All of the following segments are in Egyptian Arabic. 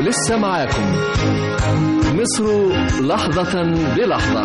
لسه معاكم مصر لحظة بلحظة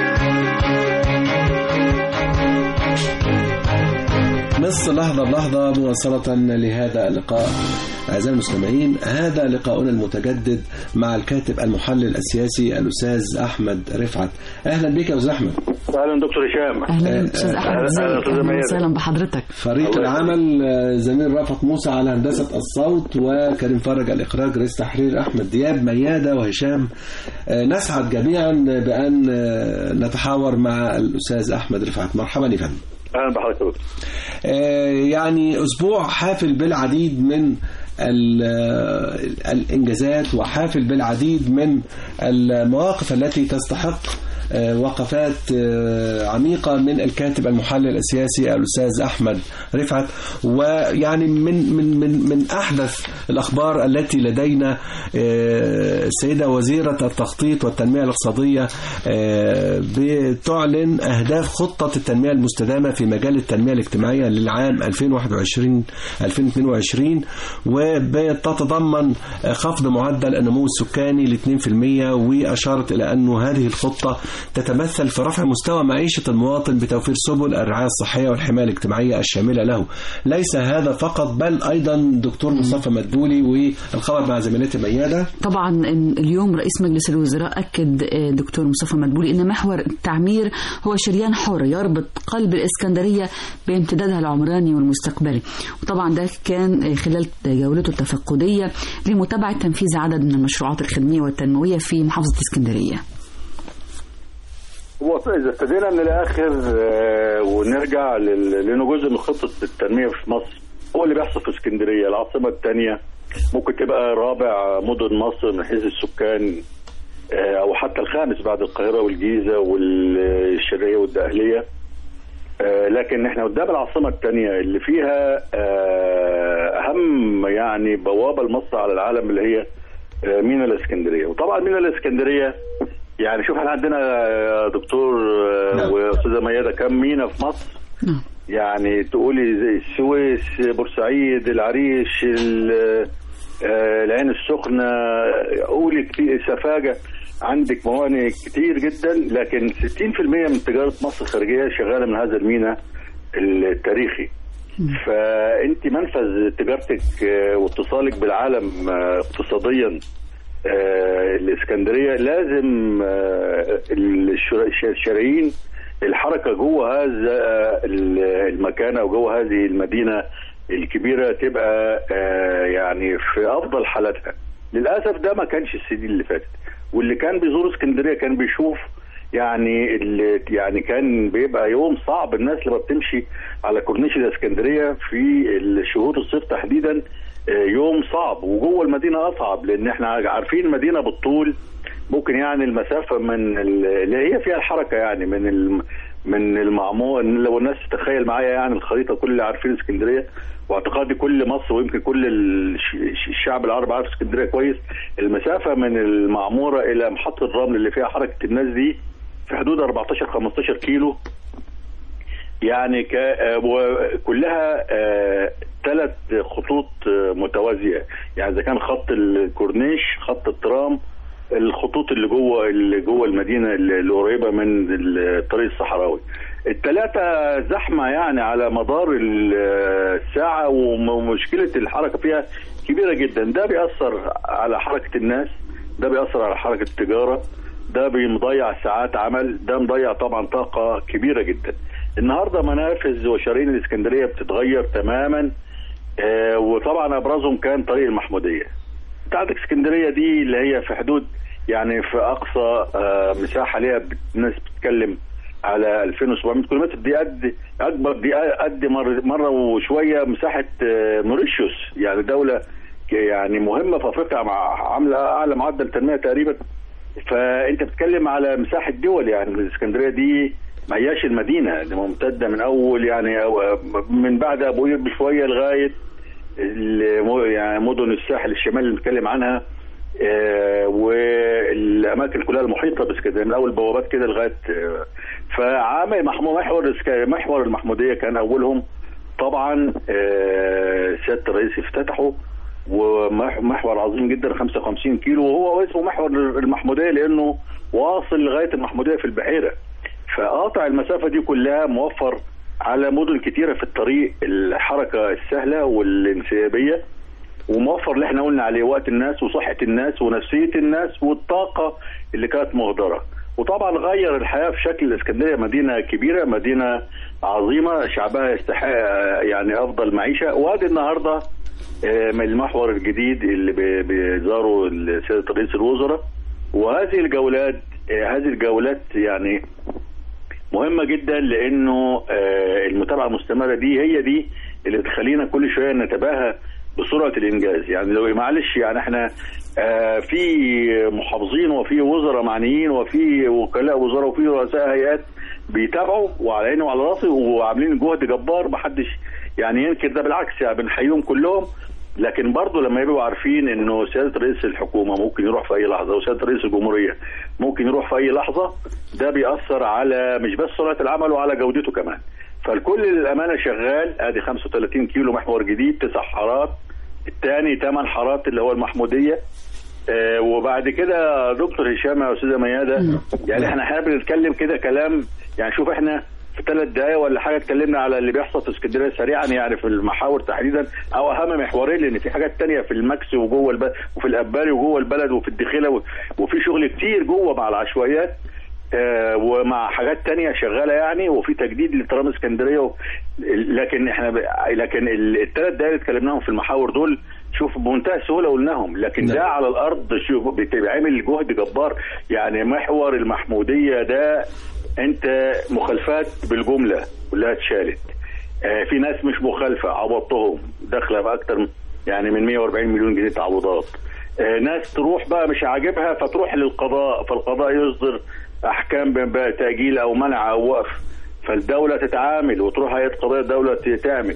مصر لحظة بلحظة مواصلة لهذا اللقاء أعزائي المستمعين هذا لقاؤنا المتجدد مع الكاتب المحلل السياسي الأستاذ أحمد رفعت أهلا بك يا أستاذ أحمد اهلا دكتور هشام اهلا استاذ احمد أهلا ازيك أستاذ اهلا ميادة. وسهلا بحضرتك فريق الله العمل آه، زميل رفعت موسى على هندسة الصوت وكريم فرج الإخراج رئيس تحرير أحمد دياب ميادة وهشام آه، نسعد جميعا بأن آه، نتحاور مع الأستاذ أحمد رفعت مرحبا يا فندم اهلا بحضرتك يا دكتور آه، يعني أسبوع حافل بالعديد من ال- آه، الإنجازات وحافل بالعديد من المواقف التي تستحق آه، وقفات آه، عميقة من الكاتب المحلل السياسي الأستاذ أحمد رفعت ويعني من من من من أحدث الأخبار التي لدينا آه، السيدة وزيرة التخطيط والتنمية الاقتصادية آه، بتعلن أهداف خطة التنمية المستدامة في مجال التنمية الاجتماعية للعام 2021 2022 وبتتضمن خفض معدل النمو السكاني ل 2% وأشارت إلى أن هذه الخطة تتمثل في رفع مستوى معيشة المواطن بتوفير سبل الرعاية الصحية والحماية الاجتماعية الشاملة له ليس هذا فقط بل أيضا دكتور مصطفى مدبولي والخبر مع زميلتي ميادة طبعا إن اليوم رئيس مجلس الوزراء اكد آه، دكتور مصطفى مدبولي ان محور التعمير هو شريان حر يربط قلب الاسكندريه بامتدادها العمراني والمستقبلي وطبعا ده كان آه، خلال جولته التفقديه لمتابعه تنفيذ عدد من المشروعات الخدميه والتنمويه في محافظه اسكندريه هو اذا ابتدينا من الاخر آه، ونرجع لل- لانه جزء من خطه التنميه في مصر هو اللي بيحصل في اسكندريه العاصمه الثانيه ممكن تبقى رابع مدن مصر من حيث السكان آه، او حتى الخامس بعد القاهره والجيزه والشرقيه والدقهليه آه، لكن احنا قدام العاصمه الثانيه اللي فيها آه، اهم يعني بوابه لمصر على العالم اللي هي آه، مينا الاسكندريه وطبعا مينا الاسكندريه يعني شوف احنا عندنا آه، دكتور آه، نعم. واستاذه ميادة كم مينا في مصر نعم يعني تقولي زي السويس بورسعيد العريش ال- آه، العين السخنة قولي كتير سفاجة عندك موانئ كتير جدا لكن 60% من تجارة مصر الخارجية شغالة من هذا الميناء التاريخي فانت منفذ تجارتك آه، واتصالك بالعالم آه، اقتصاديا آه، الاسكندريه لازم آه، الشر- الشرايين الحركه جوه هذا آه، المكان او جوه هذه المدينه الكبيره تبقى آه، يعني في افضل حالاتها للاسف ده ما كانش السنين اللي فاتت واللي كان بيزور اسكندريه كان بيشوف يعني اللي يعني كان بيبقى يوم صعب الناس لما بتمشي على كورنيش الاسكندريه في شهور الصيف تحديدا آه، يوم صعب وجوه المدينه اصعب لان احنا عارفين المدينه بالطول ممكن يعني المسافه من ال- اللي هي فيها الحركه يعني من الم من المعمور لو الناس تتخيل معايا يعني الخريطه كل اللي عارفين اسكندريه واعتقادي كل مصر ويمكن كل الش- الشعب العربي عارف اسكندريه كويس المسافه من المعموره الى محطه الرمل اللي فيها حركه الناس دي في حدود 14 15 كيلو يعني ك... آه، وكلها ثلاث خطوط آه، متوازيه يعني اذا كان خط الكورنيش خط الترام الخطوط اللي جوه اللي جوه المدينه اللي اللي قريبه من الطريق الصحراوي الثلاثه زحمه يعني على مدار ال- الساعه ومشكله الحركه فيها كبيره جدا ده بيأثر على حركه الناس ده بيأثر على حركه التجاره ده بيضيع ساعات عمل ده مضيع طبعا طاقه كبيره جدا النهارده منافذ وشرايين الاسكندريه بتتغير تماما آه، وطبعا ابرزهم كان طريق المحموديه انت عندك اسكندريه دي اللي هي في حدود يعني في اقصى آه، مساحه ليها بت- الناس بتتكلم على 2700 كيلومتر دي قد اكبر دي قد مر- مره وشويه مساحه آه، موريشيوس يعني دوله ك- يعني مهمه في افريقيا مع عامله اعلى معدل تنميه تقريبا فانت بتتكلم على مساحه دول يعني الاسكندريه دي ما هياش المدينه دي ممتده من اول يعني أو- من بعد ابو قير بشويه لغايه الم- يعني مدن الساحل الشمالي اللي بنتكلم عنها آه، والاماكن كلها المحيطه باسكندريه من اول بوابات كده لغايه آه، فعامل محمو- محور الإسك- محور المحموديه كان اولهم طبعا آه، سياده الرئيس افتتحه ومحور عظيم جدا 55 كيلو وهو اسمه محور المحموديه لانه واصل لغايه المحموديه في البحيره فقاطع المسافه دي كلها موفر على مدن كتيره في الطريق الحركه السهله والانسيابيه وموفر اللي احنا قلنا عليه وقت الناس وصحه الناس ونفسيه الناس والطاقه اللي كانت مهدره وطبعا غير الحياه في شكل الاسكندريه مدينه كبيره مدينه عظيمه شعبها يستحق يعني افضل معيشه وادي النهارده آه، من المحور الجديد اللي بي- بيزاره سياده رئيس الوزراء وهذه الجولات آه، هذه الجولات يعني مهمه جدا لانه آه، المتابعه المستمره دي هي دي اللي بتخلينا كل شويه نتباهى بسرعه الانجاز يعني لو معلش يعني احنا آه، في محافظين وفي وزراء معنيين وفي وكلاء وزراء وفي رؤساء هيئات بيتابعوا وعلى عيني وعلى راسي وعاملين جهد جبار محدش يعني ينكر ده بالعكس يعني بنحييهم كلهم لكن برضه لما يبقوا عارفين انه سياده رئيس الحكومه ممكن يروح في اي لحظه وسياده رئيس الجمهوريه ممكن يروح في اي لحظه ده بيأثر على مش بس سرعه العمل وعلى جودته كمان فالكل للامانه شغال ادي 35 كيلو محور جديد تسع حارات الثاني ثمان حارات اللي هو المحموديه آه وبعد كده دكتور هشام يا استاذه مياده يعني احنا احنا بنتكلم كده كلام يعني شوف احنا في ثلاث دقائق ولا حاجه اتكلمنا على اللي بيحصل في اسكندريه سريعا يعني في المحاور تحديدا او اهم محورين لان في حاجات تانية في الماكس وجوه البلد وفي الاباري وجوه البلد وفي الدخيله و- وفي شغل كتير جوه مع العشوائيات آه، ومع حاجات تانية شغالة يعني وفي تجديد لترام اسكندرية و... لكن احنا ب... لكن الثلاث دقايق اللي اتكلمناهم في المحاور دول شوف بمنتهى السهولة قلناهم لكن نعم. ده على الأرض شوف بيتعمل جهد جبار يعني محور المحمودية ده أنت مخالفات بالجملة كلها اتشالت آه، في ناس مش مخالفة عوضتهم داخلة في أكتر من- يعني من 140 مليون جنيه تعويضات آه، ناس تروح بقى مش عاجبها فتروح للقضاء فالقضاء يصدر احكام ب- بتاجيل او منع او وقف فالدوله تتعامل وتروح هيئه قضايا الدوله ت- تعمل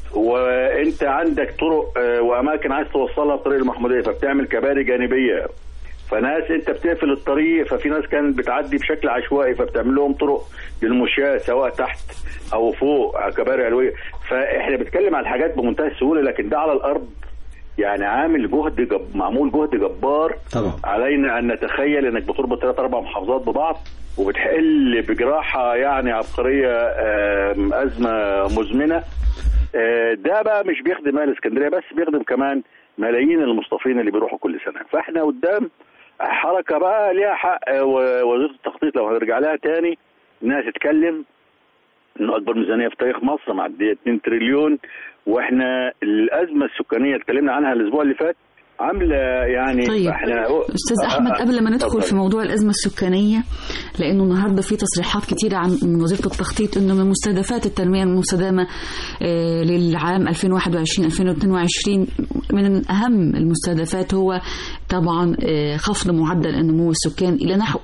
وانت عندك طرق آه، واماكن عايز توصلها بطريق المحموديه فبتعمل كباري جانبيه فناس انت بتقفل الطريق ففي ناس كانت بتعدي بشكل عشوائي فبتعمل لهم طرق للمشاة سواء تحت او فوق كباري علويه فاحنا بنتكلم على الحاجات بمنتهى السهوله لكن ده على الارض يعني عامل جهد جب... معمول جهد جبار طبعا علينا ان نتخيل انك بتربط ثلاث اربع محافظات ببعض وبتحل بجراحه يعني عبقريه آم، ازمه مزمنه آه، ده بقى مش بيخدم اهل اسكندريه بس بيخدم كمان ملايين المصطفين اللي بيروحوا كل سنه فاحنا قدام حركه بقى ليها حق آه، ووزيره التخطيط لو هنرجع لها تاني انها تتكلم انه اكبر ميزانيه في تاريخ مصر معديه 2 تريليون واحنا الازمه السكانيه اتكلمنا عنها الاسبوع اللي فات عامله يعني طيب احنا استاذ آه، احمد آه، قبل ما ندخل اتفضل. في موضوع الازمه السكانيه لانه النهارده في تصريحات كتيره عن من وزيره التخطيط انه من مستهدفات التنميه المستدامه آه، للعام 2021 2022 من اهم المستهدفات هو طبعا آه، خفض معدل النمو السكاني الى نحو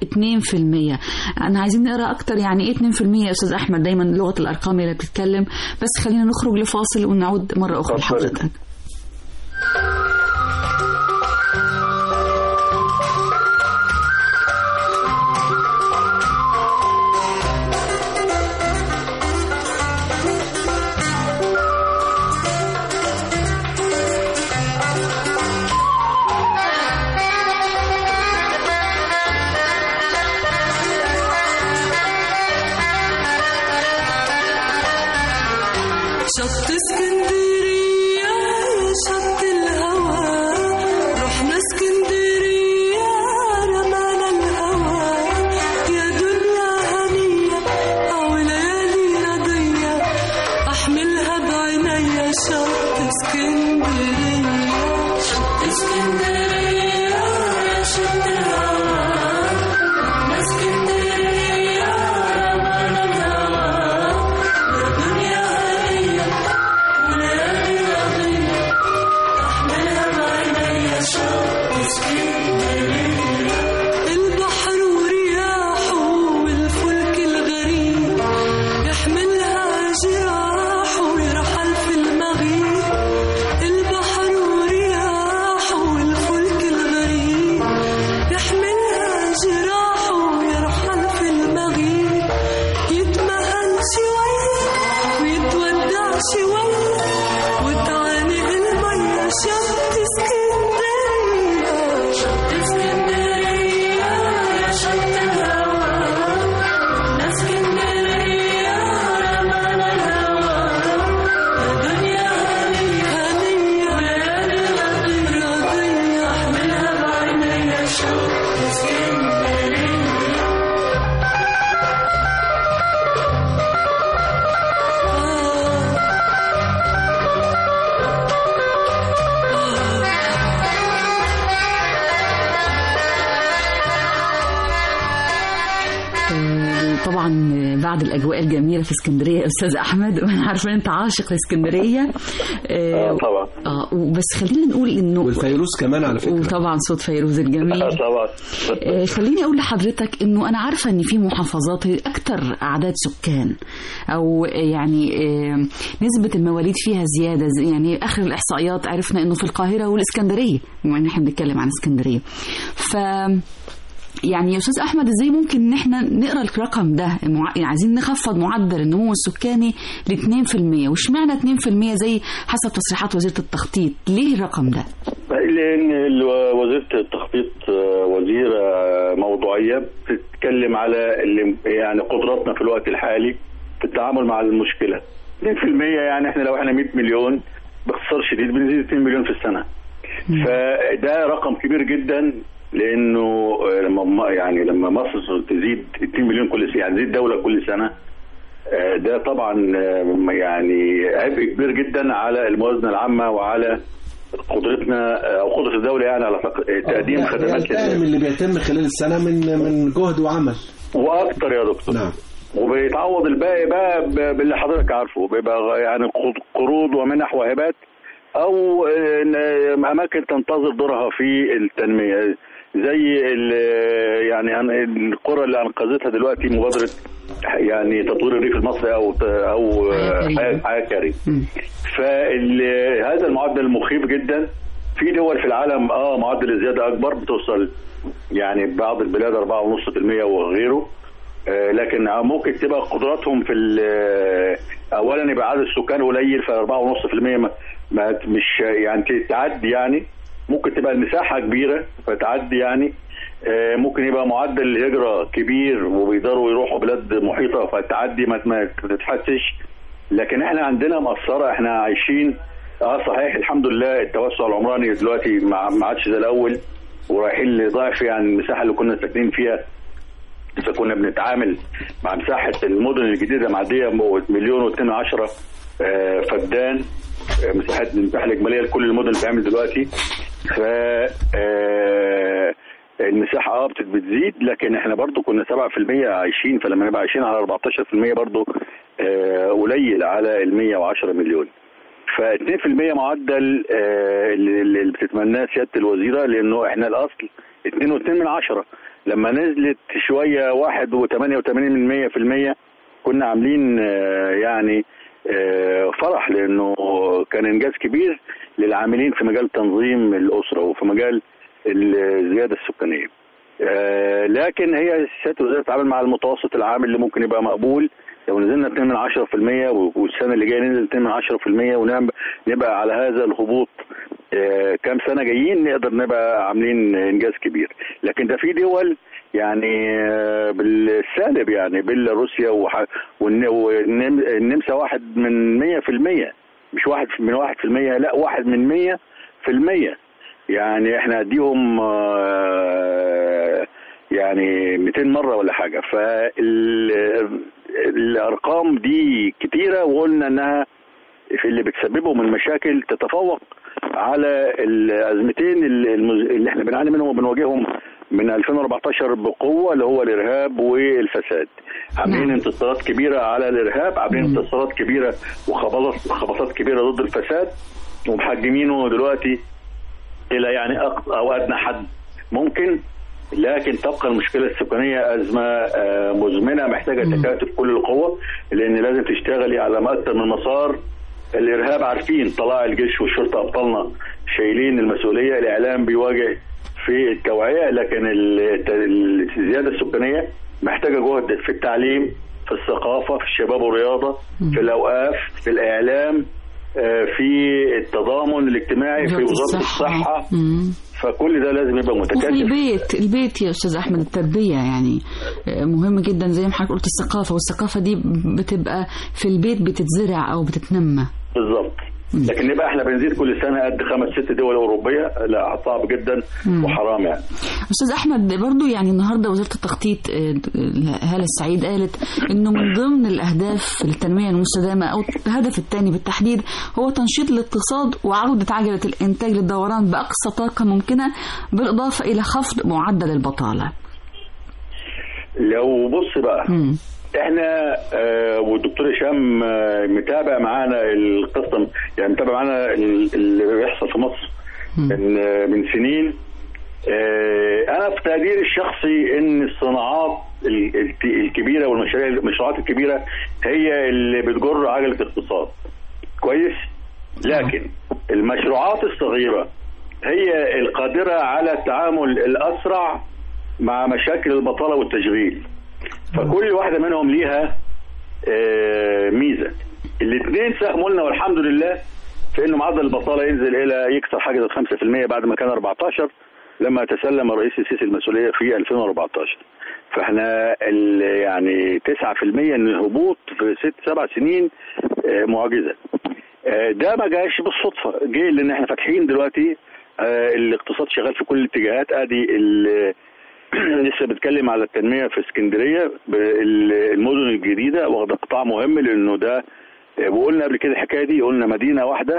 2% انا عايزين نقرا اكتر يعني ايه 2% يا استاذ احمد دايما لغه الارقام اللي بتتكلم بس خلينا نخرج لفاصل ونعود مره اخرى اتفضل. لحضرتك شط اسكندرية يا شط الهوى رحنا اسكندرية رمانا الهوى يا دنيا هنية أو ليالي نضية أحملها بعينيا شط اسكندرية شط اسكندرية يا شط الهوى رحنا اسكندرية رمانا الهوى يا دنيا هنية وليالي نضية أحملها بعينيا شط اسكندرية البحر ورياحه والفلك الغريب يحملها جراح ويرحل في المغيب البحر ورياحه والفلك بعد الاجواء الجميله في اسكندريه يا استاذ احمد وانا عارفه ان انت عاشق لاسكندريه آه آه طبعا اه وبس خلينا نقول انه والفيروز كمان على فكرة وطبعا صوت فيروز الجميل آه طبعا آه، خليني اقول لحضرتك انه انا عارفه ان في محافظات هي اكثر اعداد سكان او يعني آه، نسبه المواليد فيها زياده زي- يعني اخر الاحصائيات عرفنا انه في القاهره والاسكندريه بما ان احنا بنتكلم عن اسكندريه ف يعني يا استاذ احمد ازاي ممكن ان احنا نقرا الرقم ده المع... يعني عايزين نخفض معدل النمو السكاني ل 2% واشمعنى 2% زي حسب تصريحات وزيره التخطيط ليه الرقم ده لان ال- وزيره التخطيط آه، وزيره موضوعيه بتتكلم على اللي يعني قدراتنا في الوقت الحالي في التعامل مع المشكله 2% يعني احنا لو احنا 100 مليون باختصار شديد بنزيد 2 مليون في السنه فده رقم كبير جدا لانه آه، لما م- يعني لما مصر تزيد 2 مليون كل سنه يعني تزيد دوله كل سنه آه، ده طبعا آه، يعني عبء كبير جدا على الموازنه العامه وعلى قدرتنا آه، او قدره الدوله يعني على تق- تقديم لا، خدمات بيلتئم للناس اللي بيتم خلال السنة من من جهد وعمل واكتر يا دكتور نعم وبيتعوض الباقي بقى ب- باللي حضرتك عارفه بيبقى غ- يعني قر- قروض ومنح وهبات او آه، إن اماكن تنتظر دورها في التنميه زي ال- يعني هن- القرى اللي انقذتها دلوقتي مبادره يعني تطوير الريف المصري او ت- او آه، حياة كريمة. حياه حياة كريمه مم. فهذا المعدل مخيف جدا في دول في العالم اه معدل الزياده اكبر بتوصل يعني بعض البلاد 4.5% وغيره آه لكن ممكن تبقى قدراتهم في ال- اولا يبقى عدد السكان قليل ف 4.5% ما ما مش يعني تعدي يعني ممكن تبقى المساحه كبيره فتعدي يعني آه، ممكن يبقى معدل الهجره كبير وبيقدروا يروحوا بلاد محيطه فتعدي ما ما تتحسش لكن احنا عندنا مقصره احنا عايشين اه صحيح الحمد لله التوسع العمراني دلوقتي ما ما عادش زي الاول ورايحين لضعف يعني المساحه اللي كنا ساكنين فيها اذا كنا بنتعامل مع مساحه المدن الجديده معديه مليون واثنين عشرة آه، فدان آه، مساحه المساحه الاجماليه لكل المدن اللي بتعمل دلوقتي ف آه، المساحه اه بت- بتزيد لكن احنا برضو كنا 7% عايشين فلما نبقى عايشين على 14% برضو آه، قليل على ال 110 مليون ف 2% معدل آه، اللي اللي بتتمناه سياده الوزيره لانه احنا الاصل 2.2 من عشرة لما نزلت شويه 1.88% كنا عاملين آه، يعني آه، فرح لانه كان انجاز كبير للعاملين في مجال تنظيم الاسره وفي مجال الزياده السكانيه. آه، لكن هي سياده الوزيره تتعامل مع المتوسط العام اللي ممكن يبقى مقبول لو نزلنا 2 من 10% والسنه اللي جايه ننزل 2 من 10% ونبقى على هذا الهبوط آه، كام سنه جايين نقدر نبقى عاملين انجاز كبير لكن ده في دول يعني آه، بالسالب يعني بيلاروسيا وح- والن- والنم- النمسا واحد من 100% مش واحد من واحد في المية لا واحد من مية في المية يعني احنا اديهم آه، يعني 200 مرة ولا حاجة فالارقام دي كتيرة وقلنا انها في اللي بتسببه من مشاكل تتفوق على الازمتين اللي المز- اللي احنا بنعاني منهم وبنواجههم من 2014 بقوه اللي هو الارهاب والفساد. عاملين نعم. انتصارات كبيره على الارهاب، عاملين مم. انتصارات كبيره وخبطات خبطات كبيره ضد الفساد ومحجمينه دلوقتي الى يعني اقصى او ادنى حد ممكن لكن تبقى المشكله السكانيه ازمه آه، مزمنه محتاجه مم. تكاتف كل القوه لان لازم تشتغلي على ما اكثر من مسار الارهاب عارفين طلائع الجيش والشرطه ابطالنا شايلين المسؤوليه الاعلام بيواجه في التوعيه لكن ال- ال- الزياده السكانيه محتاجه جهد في التعليم في الثقافه في الشباب والرياضه في الاوقاف في الاعلام آه، في التضامن الاجتماعي في وزاره الصحه مم. فكل ده لازم يبقى وفي متكاتف البيت البيت يا استاذ احمد التربيه يعني آه، مهم جدا زي ما حضرتك قلت الثقافه والثقافه دي بتبقى في البيت بتتزرع او بتتنمى بالظبط لكن نبقى احنا بنزيد كل سنه قد خمس ست دول اوروبيه لا صعب جدا مم. وحرام يعني استاذ احمد برضو يعني النهارده وزاره التخطيط آه، هاله السعيد قالت انه من ضمن الاهداف التنميه المستدامه او الهدف الثاني بالتحديد هو تنشيط الاقتصاد وعوده عجله الانتاج للدوران باقصى طاقه ممكنه بالاضافه الى خفض معدل البطاله. لو بص بقى مم. احنا آه، والدكتور هشام آه، متابع معانا القصه يعني متابع معانا ال- اللي بيحصل في مصر من آه، من سنين آه، انا في تقديري الشخصي ان الصناعات ال- الك- الكبيره والمشاريع المشروعات الكبيره هي اللي بتجر عجله الاقتصاد كويس لكن المشروعات الصغيره هي القادره على التعامل الاسرع مع مشاكل البطاله والتشغيل فكل واحده منهم ليها آه، ميزه الاثنين ساهموا لنا والحمد لله في انه معدل البطاله ينزل الى يكسر حاجز ال 5% بعد ما كان 14 لما تسلم الرئيس السيسي المسؤوليه في 2014 فاحنا ال- يعني 9% من الهبوط في ست سبع سنين آه، معجزه آه، ده ما جاش بالصدفه جه لان احنا فاتحين دلوقتي آه، الاقتصاد شغال في كل الاتجاهات ادي ال- لسه بتكلم على التنميه في اسكندريه بال- المدن الجديده واخده قطاع مهم لانه ده وقلنا قبل كده الحكايه دي قلنا مدينه واحده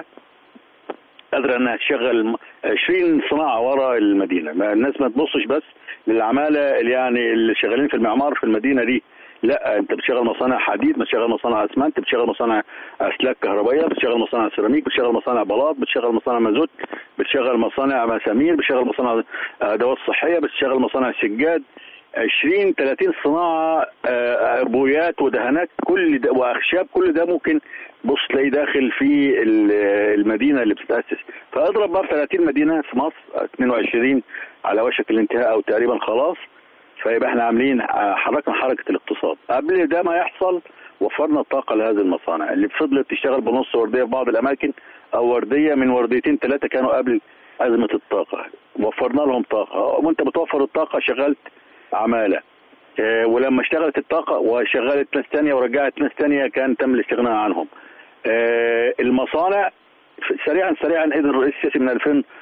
قادره انها تشغل 20 صناعه ورا المدينه ما الناس ما تبصش بس للعماله اللي يعني اللي شغالين في المعمار في المدينه دي لا انت بتشغل مصانع حديد بتشغل مصانع اسمنت بتشغل مصانع اسلاك كهربائيه بتشغل مصانع سيراميك بتشغل مصانع بلاط بتشغل مصانع مازوت بتشغل مصانع مسامير بتشغل مصانع ادوات صحيه بتشغل مصانع سجاد 20 30 صناعه آه، بويات ودهانات كل ده واخشاب كل ده ممكن بص تلاقيه داخل في ال- المدينه اللي بتتاسس فاضرب بقى 30 مدينه في مصر 22 على وشك الانتهاء او تقريبا خلاص فيبقى احنا عاملين آه، حركنا حركه الاقتصاد قبل ده ما يحصل وفرنا الطاقه لهذه المصانع اللي فضلت تشتغل بنص ورديه في بعض الاماكن او ورديه من ورديتين ثلاثه كانوا قبل ازمه الطاقه وفرنا لهم طاقه وانت بتوفر الطاقه شغلت عماله آه، ولما اشتغلت الطاقة وشغلت ناس تانية ورجعت ناس تانية كان تم الاستغناء عنهم آه، المصانع ف- سريعا سريعا قدر الرئيس السيسي من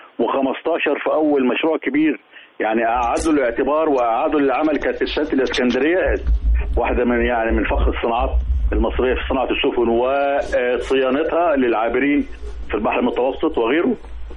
2015 في أول مشروع كبير يعني أعادوا الاعتبار وأعادوا العمل كانت السد الإسكندرية واحدة من يعني من فخر الصناعات المصرية في صناعة السفن وصيانتها للعابرين في البحر المتوسط وغيره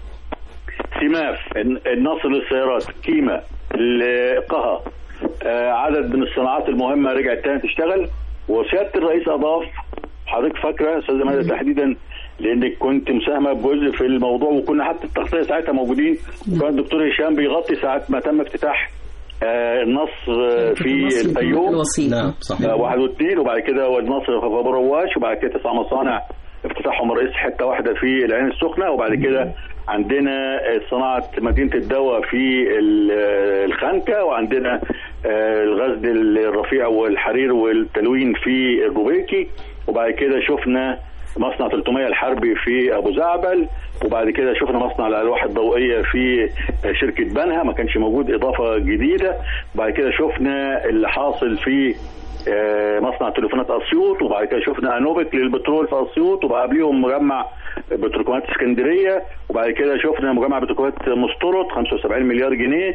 سماف الن- النصر للسيارات كيما القها آه، عدد من الصناعات المهمه رجعت تاني تشتغل وسياده الرئيس اضاف حضرتك فاكره استاذه ماذا تحديدا لانك كنت مساهمه بجزء في الموضوع وكنا حتى التغطيه ساعتها موجودين وكان الدكتور هشام بيغطي ساعه ما تم افتتاح آه، النصر آه، في الفيوم الوسيط نعم صحيح آه، واحد واثنين وبعد كده واد نصر في ابو رواش وبعد كده تسع مصانع افتتاحهم رئيس حته واحده في العين السخنه وبعد كده عندنا آه، صناعه مدينه الدواء في ال- آه، الخنكه وعندنا آه، الغزل الرفيع والحرير والتلوين في الروبيكي وبعد كده شفنا مصنع 300 الحربي في ابو زعبل وبعد كده شفنا مصنع الالواح الضوئيه في شركه بنها ما كانش موجود اضافه جديده وبعد كده شفنا اللي حاصل في آه، مصنع تليفونات اسيوط وبعد كده شفنا انوبك للبترول في اسيوط وبقى قبليهم مجمع بتروكمات اسكندريه وبعد كده شفنا مجمع بتروكمات مسترد 75 مليار جنيه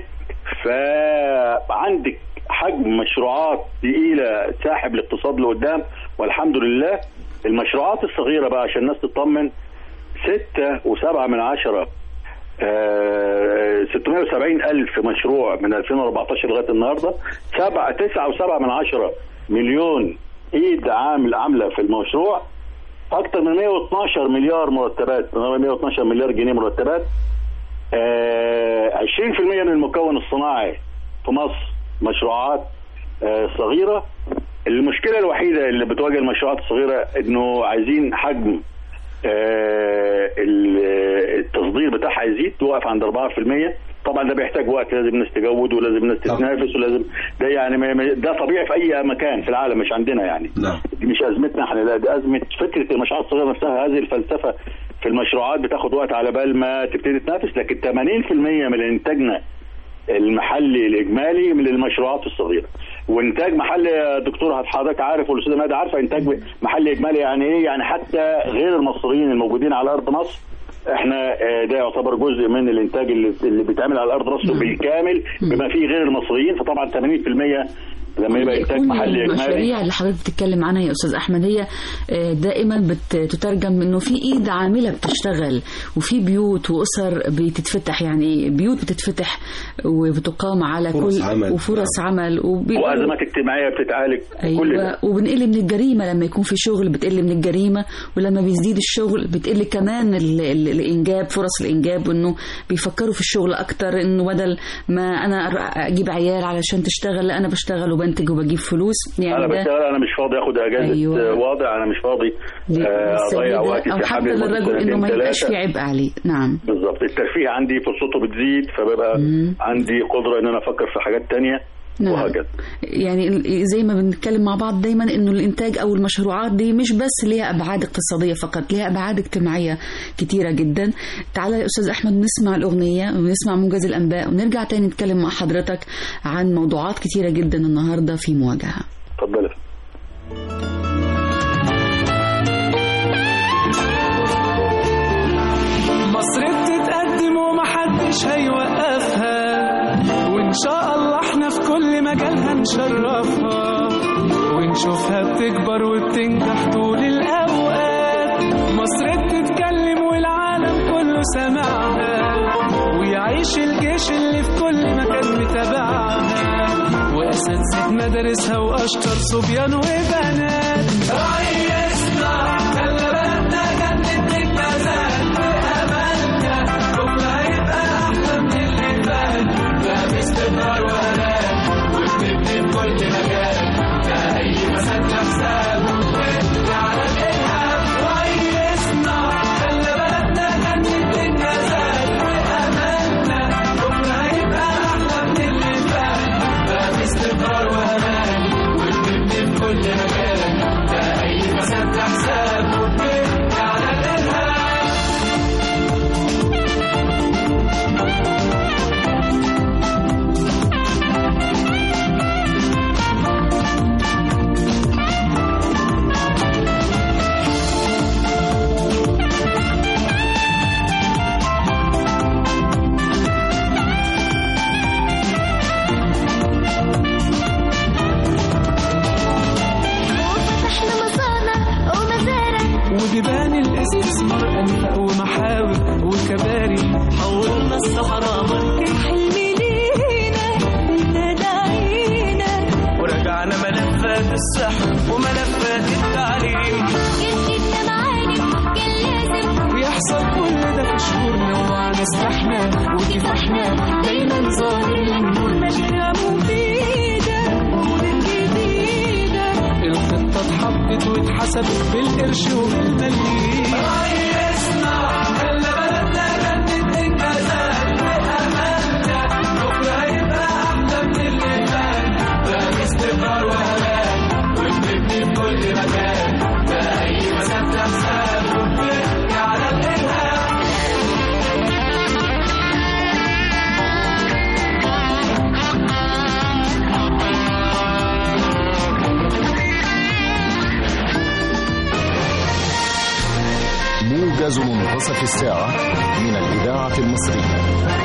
فعندك حجم مشروعات تقيله ساحب الاقتصاد لقدام والحمد لله المشروعات الصغيره بقى عشان الناس تطمن ستة وسبعة من عشرة آه، 670 ألف مشروع من 2014 لغاية النهاردة سبعة تسعة وسبعة من عشرة مليون إيد عامل عاملة في المشروع أكثر من 112 مليار مرتبات 112 مليار جنيه مرتبات آه، 20% من المكون الصناعي في مصر مشروعات آه، صغيرة المشكلة الوحيدة اللي بتواجه المشروعات الصغيرة انه عايزين حجم آه، ال- التصدير بتاعها يزيد توقف عند 4% طبعا ده بيحتاج وقت لازم الناس تجود ولازم الناس طبعا. تتنافس ولازم ده يعني ما- ما- ده طبيعي في اي مكان في العالم مش عندنا يعني نعم دي مش ازمتنا احنا لا دي ازمه فكره المشروعات الصغيره نفسها هذه الفلسفه في المشروعات بتاخد وقت على بال ما تبتدي تنافس لكن 80% من انتاجنا المحلي الاجمالي من المشروعات الصغيره وانتاج محلي يا دكتور حضرتك عارف والاستاذه ماده عارفه انتاج محلي اجمالي يعني ايه يعني حتى غير المصريين الموجودين على ارض مصر احنا آه، ده يعتبر جزء من الانتاج اللي اللي بيتعمل على ارض مصر بالكامل بما فيه غير المصريين فطبعا 80% لما يبقى انتاج كل محلي اجنبي المشاريع اللي حضرتك بتتكلم عنها يا استاذ احمد هي آه، دائما بتترجم انه في ايد عامله بتشتغل وفي بيوت واسر بتتفتح يعني بيوت بتتفتح وبتقام على فرص كل عمل. وفرص عمل وبي- وازمات اجتماعيه بتتعالج كل ده ايوه وبنقل من الجريمه لما يكون في شغل بتقل من الجريمه ولما بيزيد الشغل بتقل كمان ال- ال- الانجاب فرص الانجاب وانه بيفكروا في الشغل اكتر انه بدل ما انا أر- اجيب عيال علشان تشتغل لا انا بشتغل وبنتج وبجيب فلوس يعني انا ده بشتغل انا مش فاضي اخد اجازه أيوة. أيوة. وضع انا مش فاضي آه، اضيع للسيدة وقتي او في حتى حاجه لمدة للرجل انه ما سنتين يبقاش في ثلاثة. عبء عليه نعم بالظبط الترفيه عندي فرصته بتزيد فببقى عندي قدره ان انا افكر في حاجات تانية نعم. وهكذا يعني ال- زي ما بنتكلم مع بعض دايما انه الانتاج او المشروعات دي مش بس ليها ابعاد اقتصاديه فقط ليها ابعاد اجتماعيه كتيره جدا تعالى يا استاذ احمد نسمع الاغنيه ونسمع موجز الانباء ونرجع تاني نتكلم مع حضرتك عن موضوعات كتيره جدا النهارده في مواجهه اتفضل مصر بتتقدم ومحدش هيوقفها وإن شاء الله احنا في كل مجال هنشرفها ونشوفها بتكبر وبتنجح طول الأوقات مصر بتتكلم والعالم كله سمعها ويعيش الجيش اللي في كل مكان متابعها وأساتذة مدارسها وأشطر صبيان وبنات ريسنا خلى بلدنا جنة الجزائر وأملنا بكرة هيبقى أحلى من اللي فات بقى باستمرار وهناك وبنبني في كل مكان ده أي فساد نحساب ونرجع على الإلهام ريسنا خلى بلدنا جنة الجزائر وأملنا بكرة هيبقى أحلى من اللي فات بقى باستمرار وهناك وبنبني في كل مكان ده أي فساد نحساب ونرجع على الإلهام وفتحنا مصانع ومزارع وبيبان الاستثمار أنفق ومحاور وكباري حولنا الصحراء مركب حلم لينا وتداعينا ورجعنا ملفات الصحة وملفات التعليم جددنا معانا كان لازم ويحصل كل ده في شهورنا وعلى سلاحنا وكفاحنا دايما ظاهر النور مشاريع مفيدة ومدن جديدة الخطة اتحطت واتحسبت بالقرش وبالمليم ريسنا خلى بلدنا جنة إنجازات وأملنا بكرة هيبقى أحلى من اللي فات بقى باستمرار وهناك وبنبني في كل مكان ده أي فساد نحساب وبنرجع على الإلهام موجز منتصف الساعة من الإذاعة المصرية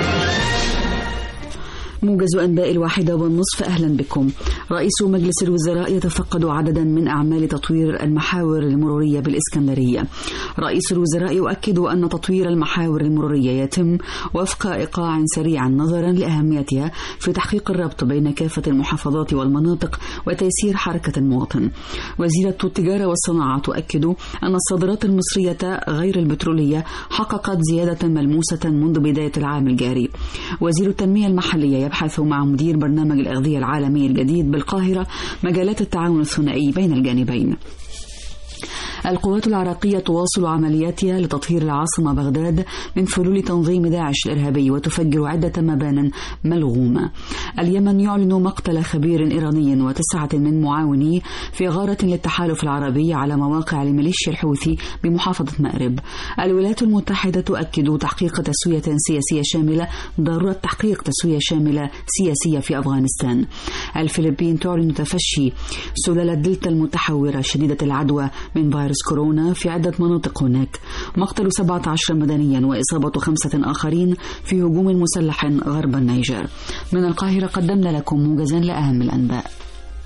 موجز أنباء الواحدة والنصف أهلا بكم رئيس مجلس الوزراء يتفقد عددا من أعمال تطوير المحاور المرورية بالإسكندرية رئيس الوزراء يؤكد أن تطوير المحاور المرورية يتم وفق إيقاع سريع نظرا لأهميتها في تحقيق الربط بين كافة المحافظات والمناطق وتيسير حركة المواطن وزيرة التجارة والصناعة تؤكد أن الصادرات المصرية غير البترولية حققت زيادة ملموسة منذ بداية العام الجاري وزير التنمية المحلية يبحث مع مدير برنامج الأغذية العالمي الجديد بالقاهرة مجالات التعاون الثنائي بين الجانبين القوات العراقية تواصل عملياتها لتطهير العاصمة بغداد من فلول تنظيم داعش الإرهابي وتفجر عدة مبان ملغومة اليمن يعلن مقتل خبير إيراني وتسعة من معاونيه في غارة للتحالف العربي على مواقع لميليشيا الحوثي بمحافظة مأرب الولايات المتحدة تؤكد تحقيق تسوية سياسية شاملة ضرورة تحقيق تسوية شاملة سياسية في أفغانستان الفلبين تعلن تفشي سلالة دلتا المتحورة شديدة العدوى من فيروس كورونا في عدة مناطق هناك مقتل 17 مدنيا وإصابة خمسة آخرين في هجوم مسلح غرب النيجر من القاهرة قدمنا لكم موجزا لأهم الأنباء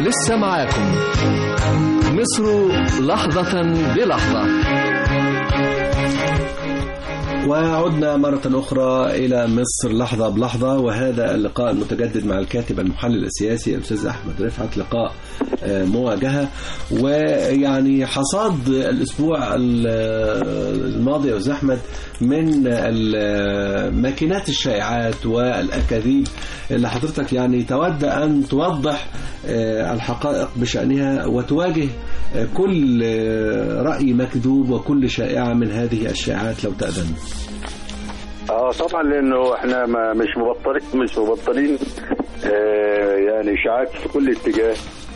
ولسه معاكم مصر لحظة بلحظة وعدنا مرة أخرى إلى مصر لحظة بلحظة وهذا اللقاء المتجدد مع الكاتب المحلل السياسي الأستاذ أحمد رفعت لقاء آه، مواجهة ويعني حصاد الأسبوع ال- الماضي يا أستاذ أحمد من ال- ماكينات الشائعات والأكاذيب اللي حضرتك يعني تود أن توضح آه، الحقائق بشأنها وتواجه آه، كل آه، رأي مكذوب وكل شائعة من هذه الشائعات لو تأذن اه طبعا لانه احنا ما مش مبطلين مش مبطلين آه يعني اشاعات في كل اتجاه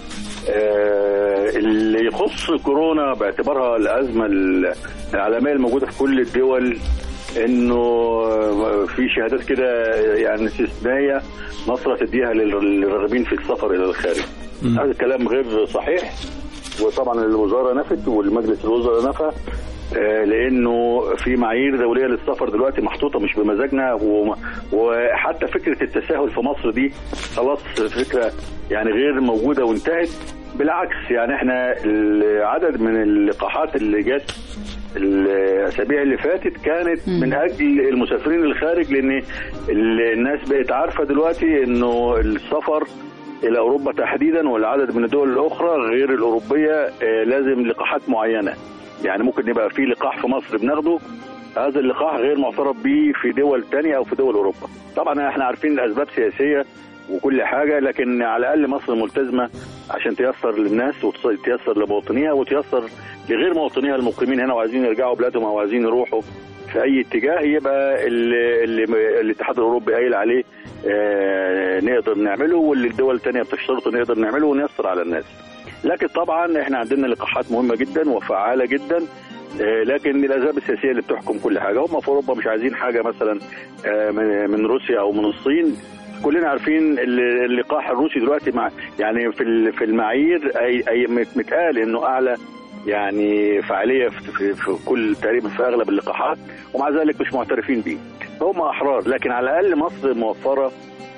آه اللي يخص كورونا باعتبارها الازمه العالميه الموجوده في كل الدول انه آه، في شهادات كده يعني استثنائيه مصر تديها لل- للراغبين في السفر الى الخارج هذا الكلام غير صحيح وطبعا الوزاره نفت والمجلس الوزراء نفى آه، لانه في معايير دوليه للسفر دلوقتي محطوطه مش بمزاجنا وم- وحتى فكره التساهل في مصر دي خلاص فكره يعني غير موجوده وانتهت بالعكس يعني احنا العدد من اللقاحات اللي جت الاسابيع اللي فاتت كانت من اجل المسافرين للخارج لان ال- الناس بقت عارفه دلوقتي انه السفر الى اوروبا تحديدا والعدد من الدول الاخرى غير الاوروبيه آه، لازم لقاحات معينه يعني ممكن يبقى في لقاح في مصر بناخده هذا اللقاح غير معترف به في دول تانية او في دول اوروبا طبعا احنا عارفين الاسباب سياسيه وكل حاجه لكن على الاقل مصر ملتزمه عشان تيسر للناس وتيسر لمواطنيها وتيسر لغير مواطنيها المقيمين هنا وعايزين يرجعوا بلادهم او عايزين يروحوا في اي اتجاه يبقى اللي, اللي الاتحاد الاوروبي قايل عليه آه نقدر نعمله واللي الدول الثانيه بتشترطه نقدر نعمله ونيسر على الناس لكن طبعا احنا عندنا لقاحات مهمه جدا وفعاله جدا آه، لكن الاسباب السياسيه اللي بتحكم كل حاجه هم في اوروبا مش عايزين حاجه مثلا آه، من- من روسيا او من الصين كلنا عارفين ال- اللقاح الروسي دلوقتي مع يعني في ال- في المعايير اي اي مت- متقال انه اعلى يعني فعاليه في, في, في كل تقريبا في اغلب اللقاحات ومع ذلك مش معترفين بيه هم احرار لكن على الاقل مصر موفره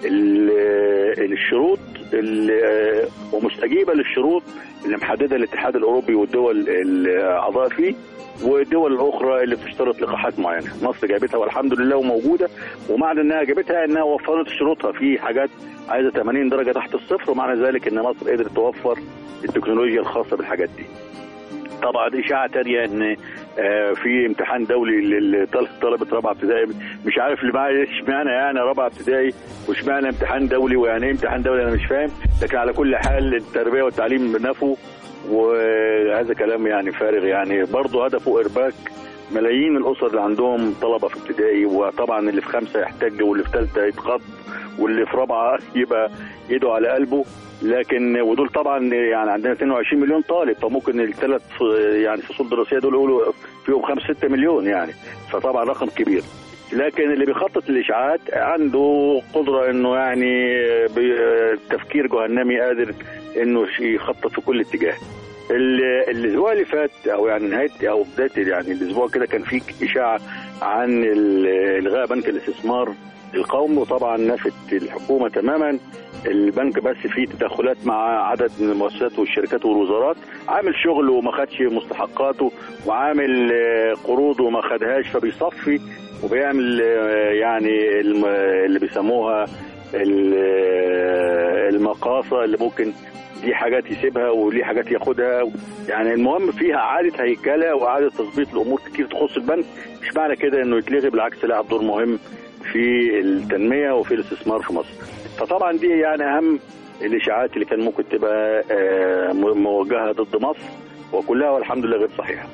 ال- الشروط ال- ومستجيبه للشروط اللي محددها الاتحاد الاوروبي والدول الاعضاء فيه والدول الاخرى اللي بتشترط لقاحات معينه مصر جابتها والحمد لله وموجوده ومعنى انها جابتها انها وفرت شروطها في حاجات عايزه 80 درجه تحت الصفر ومعنى ذلك ان مصر قدرت توفر التكنولوجيا الخاصه بالحاجات دي طبعا اشاعه تانية ان آه، في امتحان دولي لطلبه رابعه ابتدائي مش عارف اللي معايا اشمعنى يعني رابعه ابتدائي واشمعنى امتحان دولي ويعني ايه امتحان دولي انا مش فاهم لكن على كل حال التربيه والتعليم نفوا وهذا كلام يعني فارغ يعني برضه هدفه ارباك ملايين الاسر اللي عندهم طلبه في ابتدائي وطبعا اللي في خمسه يحتج واللي في ثالثه يتخض واللي في رابعه يبقى ايده على قلبه لكن ودول طبعا يعني عندنا 22 مليون طالب فممكن الثلاث يعني فصول دراسيه دول يقولوا فيهم 5 6 مليون يعني فطبعا رقم كبير لكن اللي بيخطط للاشاعات عنده قدره انه يعني بتفكير جهنمي قادر انه يخطط في كل اتجاه ال- الاسبوع اللي فات او يعني نهايه او بدايه يعني الاسبوع كده كان في اشاعه عن ال- الغاء بنك الاستثمار القومي وطبعا نفت الحكومه تماما البنك بس فيه تدخلات مع عدد من المؤسسات والشركات والوزارات عامل شغل وما خدش مستحقاته وعامل آه، قروض وما خدهاش فبيصفي وبيعمل آه، يعني الم- اللي بيسموها ال- آه، المقاصه اللي ممكن دي حاجات يسيبها وليه حاجات ياخدها يعني المهم فيها اعاده هيكله واعاده تظبيط الامور كتير تخص البنك مش معنى كده انه يتلغي بالعكس لعب دور مهم في التنميه وفي الاستثمار في مصر فطبعا دي يعني اهم الاشاعات اللي كان ممكن تبقى آه، م- موجهه ضد مصر وكلها والحمد لله غير صحيحه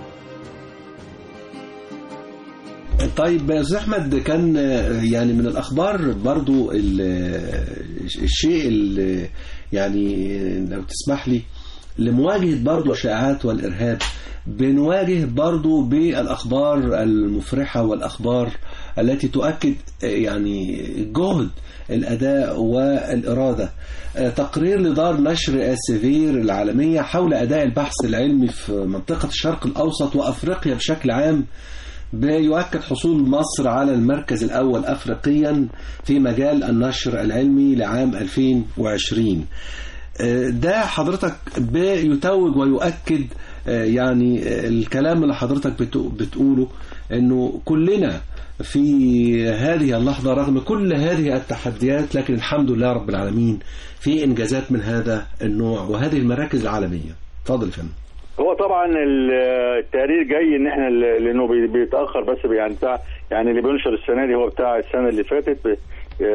طيب يا استاذ احمد كان آه، يعني من الاخبار برضو ال- الشيء اللي يعني لو تسمح لي لمواجهه برضو الشائعات والارهاب بنواجه برضو بالاخبار المفرحه والاخبار التي تؤكد آه، يعني جهد الاداء والاراده آه، تقرير لدار نشر السيفير العالميه حول اداء البحث العلمي في منطقه الشرق الاوسط وافريقيا بشكل عام بيؤكد حصول مصر على المركز الأول أفريقيا في مجال النشر العلمي لعام 2020 آه، ده حضرتك بيتوج ويؤكد آه، يعني آه، الكلام اللي حضرتك بتق- بتقوله انه كلنا في هذه اللحظة رغم كل هذه التحديات لكن الحمد لله رب العالمين في انجازات من هذا النوع وهذه المراكز العالمية اتفضل يا فندم هو طبعا ال- التقرير جاي ان احنا ال- لانه بي- بيتاخر بس يعني بتاع يعني اللي بينشر السنه دي هو بتاع السنه اللي فاتت ب-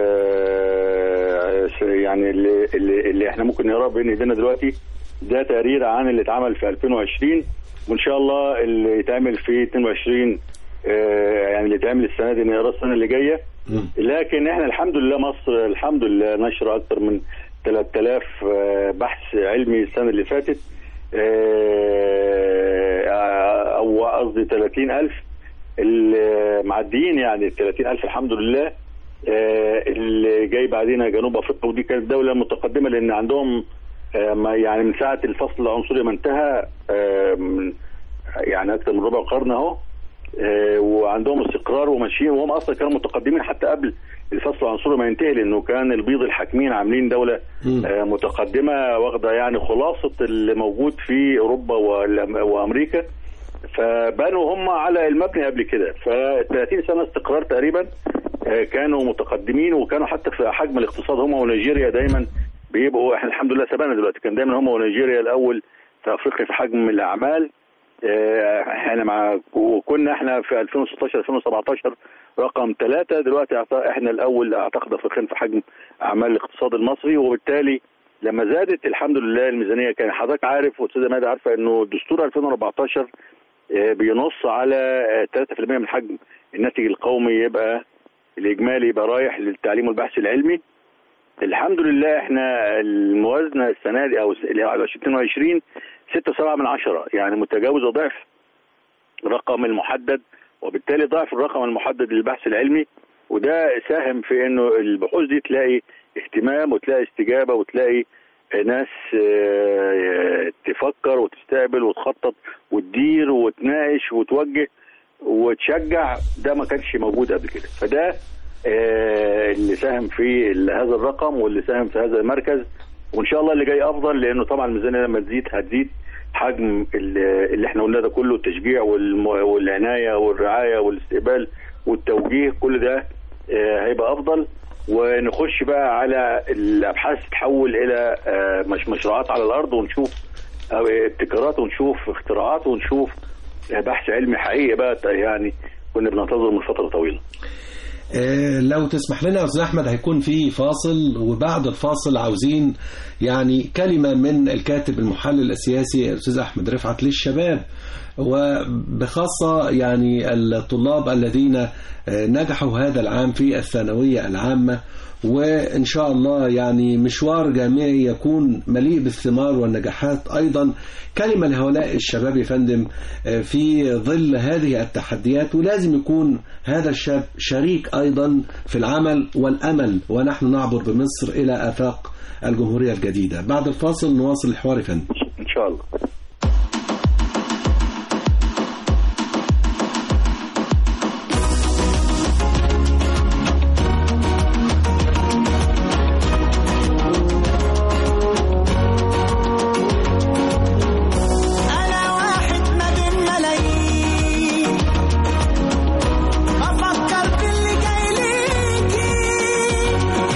آه، يعني اللي, اللي, اللي احنا ممكن نقراه بين ايدينا دلوقتي ده تقرير عن اللي اتعمل في 2020 وان شاء الله اللي يتعمل في 22 آه، يعني اللي يتعمل السنه دي نقراه السنه اللي جايه لكن احنا الحمد لله مصر الحمد لله نشر اكثر من 3000 آه، بحث علمي السنه اللي فاتت آه، او قصدي 30000 المعديين يعني 30000 الحمد لله آه، اللي جاي بعدين جنوب افريقيا ودي كانت دوله متقدمه لان عندهم آه، ما يعني من ساعه الفصل العنصري ما انتهى آه، من- يعني اكثر من ربع قرن اهو آه، وعندهم استقرار وماشيين وهم اصلا كانوا متقدمين حتى قبل الفصل العنصري ما ينتهي لانه كان البيض الحاكمين عاملين دوله آه، متقدمه واخده يعني خلاصه اللي موجود في اوروبا والأم- وامريكا فبنوا هم على المبني قبل كده ف 30 سنه استقرار تقريبا آه، كانوا متقدمين وكانوا حتى في حجم الاقتصاد هم ونيجيريا دايما بيبقوا احنا الحمد لله سبقنا دلوقتي كان دايما هم ونيجيريا الاول في افريقيا في حجم الاعمال آه، احنا مع وكنا احنا في 2016 2017 رقم ثلاثة دلوقتي أعت- احنا الاول اعتقد افريقيا في حجم اعمال الاقتصاد المصري وبالتالي لما زادت الحمد لله الميزانيه كان حضرتك عارف واستاذه مادة عارفه انه دستور 2014 آه، بينص على آه، 3% من حجم الناتج القومي يبقى الاجمالي يبقى رايح للتعليم والبحث العلمي الحمد لله احنا الموازنه السنه دي او 2022 6.7 من عشرة يعني متجاوز ضعف الرقم المحدد وبالتالي ضعف الرقم المحدد للبحث العلمي وده ساهم في انه البحوث دي تلاقي اهتمام وتلاقي استجابه وتلاقي ناس آه، تفكر وتستقبل وتخطط وتدير وتناقش وتوجه وتشجع ده ما كانش موجود قبل كده فده آه، اللي ساهم في ال- هذا الرقم واللي ساهم في هذا المركز وان شاء الله اللي جاي افضل لانه طبعا الميزانيه لما تزيد هتزيد حجم ال- اللي احنا قلناه ده كله التشجيع والم- والعنايه والرعايه والاستقبال والتوجيه كل ده آه، هيبقى افضل ونخش بقى على الابحاث تتحول الى آه، مش مشروعات على الارض ونشوف آه، ابتكارات ونشوف اختراعات ونشوف آه، بحث علمي حقيقي بقى يعني كنا بننتظره من فتره طويله آه، لو تسمح لنا يا استاذ احمد هيكون في فاصل وبعد الفاصل عاوزين يعني كلمه من الكاتب المحلل السياسي الاستاذ احمد رفعت للشباب وبخاصه يعني الطلاب الذين آه، نجحوا هذا العام في الثانويه العامه وان شاء الله يعني مشوار جامعي يكون مليء بالثمار والنجاحات ايضا كلمه لهؤلاء الشباب يا فندم آه، في ظل هذه التحديات ولازم يكون هذا الشاب شريك ايضا في العمل والامل ونحن نعبر بمصر الى افاق الجمهوريه الجديده بعد الفاصل نواصل الحوار يا فندم ان شاء الله أنا واحد ما بين ملايين بفكر في اللي جاي ليكي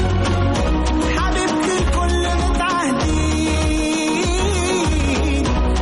حبيبتي الكل متعهدين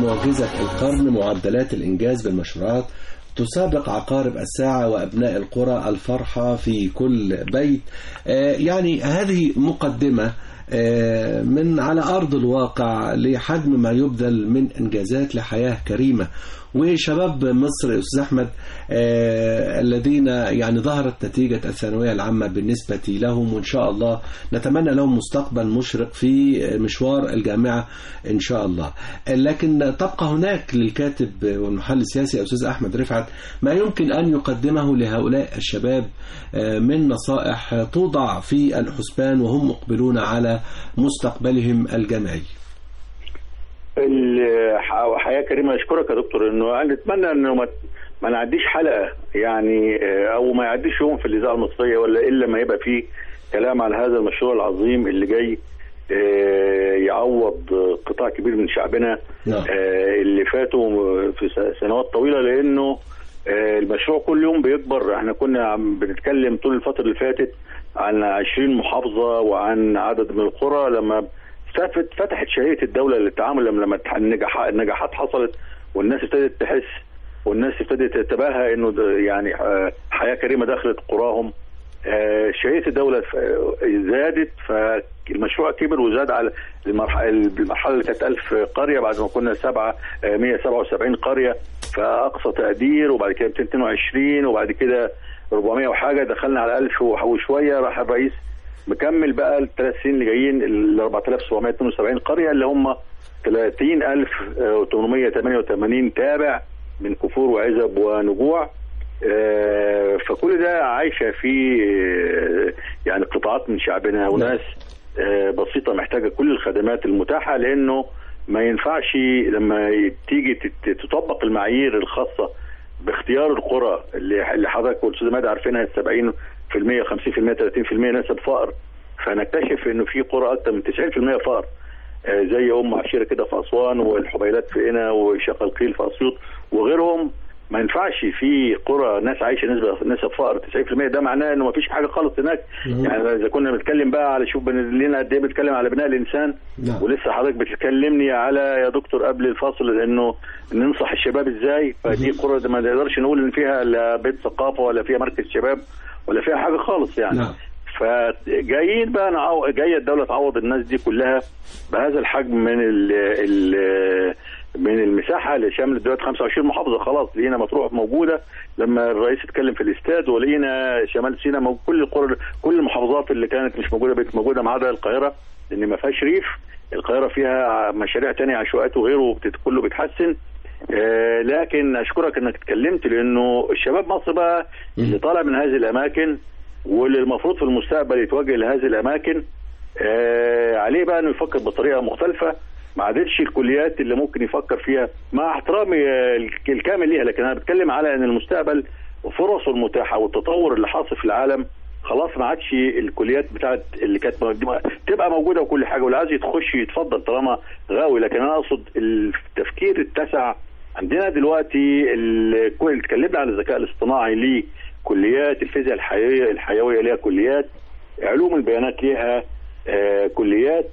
معجزة القرن معدلات الإنجاز بالمشروعات تسابق عقارب الساعة وأبناء القرى الفرحة في كل بيت آه، يعني هذه مقدمة آه، من على أرض الواقع لحجم ما يبذل من إنجازات لحياة كريمة وشباب مصر يا أستاذ أحمد آه، الذين يعني ظهرت نتيجة الثانوية العامة بالنسبة لهم وإن شاء الله نتمنى لهم مستقبل مشرق في مشوار الجامعة إن شاء الله لكن تبقى هناك للكاتب والمحلل السياسي أستاذ أحمد رفعت ما يمكن أن يقدمه لهؤلاء الشباب آه، من نصائح توضع في الحسبان وهم مقبلون على مستقبلهم الجامعي الح- حياه كريمه اشكرك يا دكتور انه انا اتمنى انه ما ما نعديش حلقه يعني آه، او ما يعديش يوم في الاذاعه المصريه ولا الا ما يبقى فيه كلام على هذا المشروع العظيم اللي جاي آه، يعوض قطاع كبير من شعبنا نعم. آه، اللي فاتوا في س- سنوات طويله لانه آه، المشروع كل يوم بيكبر احنا كنا عم بنتكلم طول الفتره اللي فاتت عن 20 محافظه وعن عدد من القرى لما فتحت فتحت شهيه الدوله للتعامل لما لما النجاح النجاحات حصلت والناس ابتدت تحس والناس ابتدت تتباهى انه ده يعني آه، حياه كريمه دخلت قراهم آه، شهيه الدوله ف- زادت فالمشروع كبر وزاد على المرحله المرحله اللي كانت 1000 قريه بعد ما كنا سبعه آه، 177 قريه فاقصى تقدير وبعد كده 222 وبعد كده 400 وحاجه دخلنا على 1000 وشويه راح الرئيس مكمل بقى الثلاث سنين اللي جايين ال 4772 قريه اللي هم 30888 تابع من كفور وعزب ونجوع آه، فكل ده عايشه في آه، يعني قطاعات من شعبنا وناس آه، بسيطه محتاجه كل الخدمات المتاحه لانه ما ينفعش لما تيجي تت- تطبق المعايير الخاصه باختيار القرى اللي اللي حضرتك والاستاذ مادة عارفينها 70% 50% 30% نسب فقر فنكتشف انه في قرى اكثر من 90% فقر آه، زي ام عشيره كده في اسوان والحبيلات في قنا وشقلقيل في اسيوط وغيرهم ما ينفعش في قرى ناس عايشه نسبه نسب فقر 90% ده معناه انه ما فيش حاجه خالص هناك يعني اذا كنا بنتكلم بقى على شوف بن- لنا قد ايه بنتكلم على بناء الانسان نعم. ولسه حضرتك بتكلمني على يا دكتور قبل الفاصل انه ننصح الشباب ازاي فدي قرى ده ما نقدرش نقول ان فيها لا بيت ثقافه ولا فيها مركز شباب ولا فيها حاجه خالص يعني نعم. فجايين بقى نعو... جايه الدوله تعوض الناس دي كلها بهذا الحجم من ال... ال... من المساحه اللي شامله دلوقتي 25 محافظه خلاص لقينا مطروح موجوده لما الرئيس اتكلم في الاستاد ولقينا شمال سيناء موجود كل القرى كل المحافظات اللي كانت مش موجوده بقت موجوده ما عدا القاهره لان ما فيهاش ريف القاهره فيها مشاريع تانية عشوائيات وغيره بتت... كله بيتحسن آه لكن اشكرك انك اتكلمت لانه الشباب مصر بقى اللي طالع من هذه الاماكن واللي المفروض في المستقبل يتوجه لهذه الاماكن آه عليه بقى انه يفكر بطريقه مختلفه ما عادتش الكليات اللي ممكن يفكر فيها مع احترامي آه، الك- الكامل ليها لكن انا بتكلم على ان المستقبل فرصه المتاحه والتطور اللي حاصل في العالم خلاص ما عادش الكليات بتاعت اللي كانت موجودة- تبقى موجوده وكل حاجه واللي عايز يتخش يتفضل طالما غاوي لكن انا اقصد التفكير اتسع عندنا دلوقتي ال- كل- اتكلمنا عن الذكاء الاصطناعي ليه كليات الفيزياء الحيويه الحيويه ليها كليات علوم البيانات ليها آه، كليات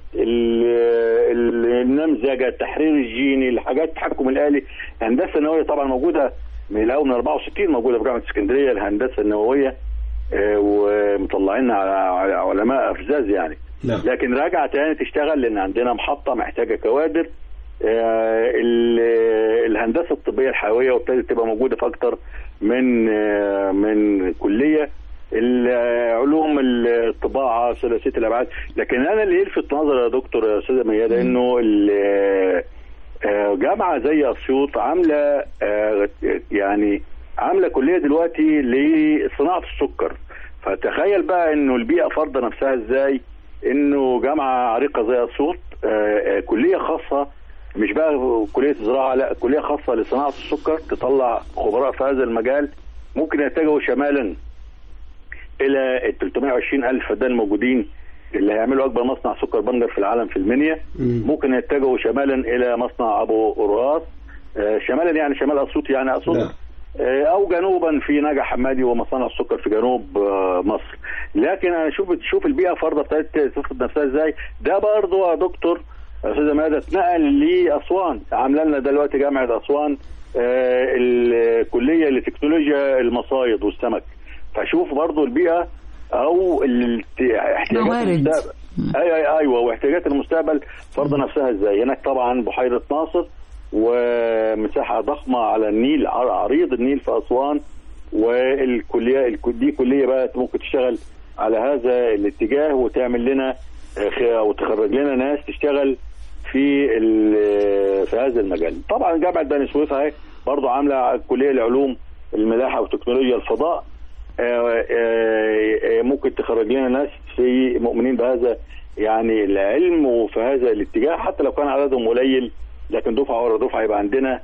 ال- ال- النمذجه التحرير الجيني الحاجات التحكم الالي الهندسه النوويه طبعا موجوده من الاول من 64 موجوده في جامعه اسكندريه الهندسه النوويه آه، ومطلعين على على علماء افزاز يعني نعم. لكن راجعه تاني تشتغل لان عندنا محطه محتاجه كوادر آه، ال- الهندسه الطبيه الحيويه وابتدت تبقى موجوده في اكتر من آه، من كليه ال- علوم الطباعه ثلاثيه الابعاد لكن انا اللي يلفت نظري يا دكتور يا استاذه ميادة انه ال- آه، جامعه زي اسيوط عامله آه، يعني عامله كليه دلوقتي لصناعه السكر فتخيل بقى انه البيئه فرضه نفسها ازاي انه جامعه عريقه زي اسيوط آه، آه، كليه خاصه مش بقى كليه زراعه لا كليه خاصه لصناعه السكر تطلع خبراء في هذا المجال ممكن يتجهوا شمالا الى ال 320 الف فدان الموجودين اللي هيعملوا اكبر مصنع سكر بنجر في العالم في المنيا مم. ممكن يتجهوا شمالا الى مصنع ابو قرغاز آه، شمالا يعني شمال اسيوط يعني اسيوط نعم. آه، او جنوبا في نجع حمادي ومصانع السكر في جنوب آه، مصر لكن انا شوف شوف البيئه فرضه ابتدت تفرض نفسها ازاي ده برضه يا دكتور استاذه ماده اتنقل لاسوان عامله لنا دلوقتي جامعه اسوان آه، الكليه لتكنولوجيا المصايد والسمك فشوف برضو البيئه او ال- احتياجات موارد. المستقبل اي اي ايوه واحتياجات المستقبل فرض نفسها ازاي هناك طبعا بحيره ناصر ومساحه ضخمه على النيل ع- عريض النيل في اسوان والكليه الك- دي كليه بقى ممكن تشتغل على هذا الاتجاه وتعمل لنا آه، خ- او تخرج لنا ناس تشتغل في ال- في هذا المجال طبعا جامعه بني سويف اهي برضه عامله كليه لعلوم الملاحه وتكنولوجيا الفضاء آه، آه، آه، ممكن تخرج لنا ناس في مؤمنين بهذا يعني العلم وفي هذا الاتجاه حتى لو كان عددهم قليل لكن دفعه ورا دفعه يبقى عندنا